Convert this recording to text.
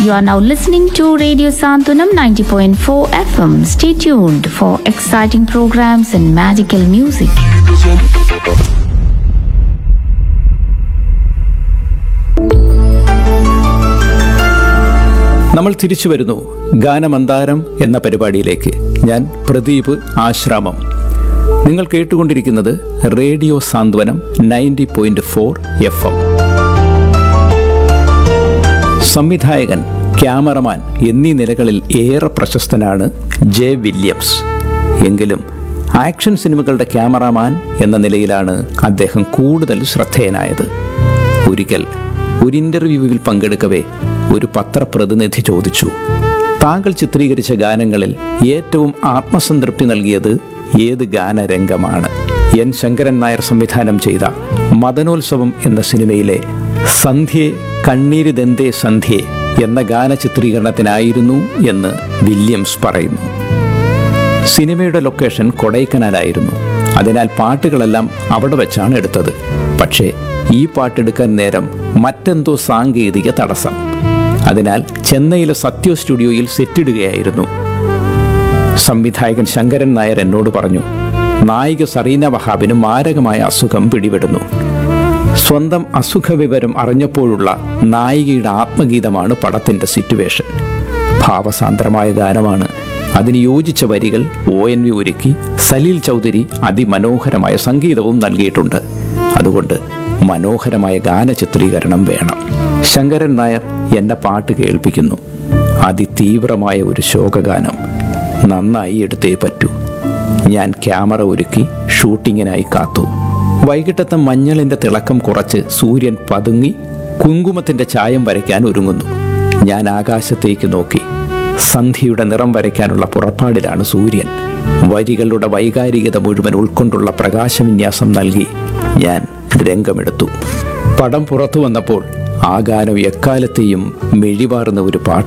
You are now listening to Radio Santunam 90.4 FM. Stay tuned for exciting programs and magical music. നമ്മൾ തിരിച്ചു വരുന്നു ഗാനമന്താരം എന്ന പരിപാടിയിലേക്ക് ഞാൻ പ്രദീപ് ആശ്രാമം നിങ്ങൾ കേട്ടുകൊണ്ടിരിക്കുന്നത് radio Santhwanam ninety point four F M സംവിധായകൻ ക്യാമറമാൻ എന്നീ നിലകളിൽ ഏറെ പ്രശസ്തനാണ് ജെ വില്യംസ് എങ്കിലും ആക്ഷൻ സിനിമകളുടെ ക്യാമറാമാൻ എന്ന നിലയിലാണ് അദ്ദേഹം കൂടുതൽ ശ്രദ്ധേയനായത് ഒരിക്കൽ ഒരു ഇന്റർവ്യൂവിൽ പങ്കെടുക്കവേ ഒരു പത്രപ്രതിനിധി ചോദിച്ചു താങ്കൾ ചിത്രീകരിച്ച ഗാനങ്ങളിൽ ഏറ്റവും ആത്മസംതൃപ്തി നൽകിയത് ഏത് ഗാനരംഗമാണ് എൻ ശങ്കരൻ നായർ സംവിധാനം ചെയ്ത മദനോത്സവം എന്ന സിനിമയിലെ സന്ധ്യേ കണ്ണീരിതെന്തേ സന്ധ്യേ എന്ന ഗാന ചിത്രീകരണത്തിനായിരുന്നു എന്ന് വില്യംസ് പറയുന്നു സിനിമയുടെ ലൊക്കേഷൻ കൊടൈക്കനാലായിരുന്നു അതിനാൽ പാട്ടുകളെല്ലാം അവിടെ വെച്ചാണ് എടുത്തത് പക്ഷേ ഈ പാട്ടെടുക്കാൻ നേരം മറ്റെന്തോ സാങ്കേതിക തടസ്സം അതിനാൽ ചെന്നൈയിലെ സത്യോ സ്റ്റുഡിയോയിൽ സെറ്റിടുകയായിരുന്നു സംവിധായകൻ ശങ്കരൻ നായർ എന്നോട് പറഞ്ഞു നായിക സറീന വഹാബിന് മാരകമായ അസുഖം പിടിപെടുന്നു സ്വന്തം അസുഖ വിവരം അറിഞ്ഞപ്പോഴുള്ള നായികയുടെ ആത്മഗീതമാണ് പടത്തിന്റെ സിറ്റുവേഷൻ ഭാവസാന്ദ്രമായ ഗാനമാണ് അതിന് യോജിച്ച വരികൾ ഒ എൻ വി ഒരുക്കി സലീൽ ചൗധരി അതിമനോഹരമായ സംഗീതവും നൽകിയിട്ടുണ്ട് അതുകൊണ്ട് മനോഹരമായ ഗാന ചിത്രീകരണം വേണം ശങ്കരൻ നായർ എന്നെ പാട്ട് കേൾപ്പിക്കുന്നു അതിതീവ്രമായ ഒരു ശോകഗാനം നന്നായി എടുത്തേ പറ്റൂ ഞാൻ ക്യാമറ ഒരുക്കി ഷൂട്ടിങ്ങിനായി കാത്തു വൈകിട്ടത്തെ മഞ്ഞളിന്റെ തിളക്കം കുറച്ച് സൂര്യൻ പതുങ്ങി കുങ്കുമത്തിന്റെ ചായം വരയ്ക്കാൻ ഒരുങ്ങുന്നു ഞാൻ ആകാശത്തേക്ക് നോക്കി സന്ധ്യയുടെ നിറം വരയ്ക്കാനുള്ള പുറപ്പാടിലാണ് സൂര്യൻ വരികളുടെ വൈകാരികത മുഴുവൻ ഉൾക്കൊണ്ടുള്ള പ്രകാശവിന്യാസം നൽകി ഞാൻ രംഗമെടുത്തു പടം പുറത്തു വന്നപ്പോൾ ആ ഗാനം എക്കാലത്തെയും മെഴിവാർന്ന ഒരു പാട്ട്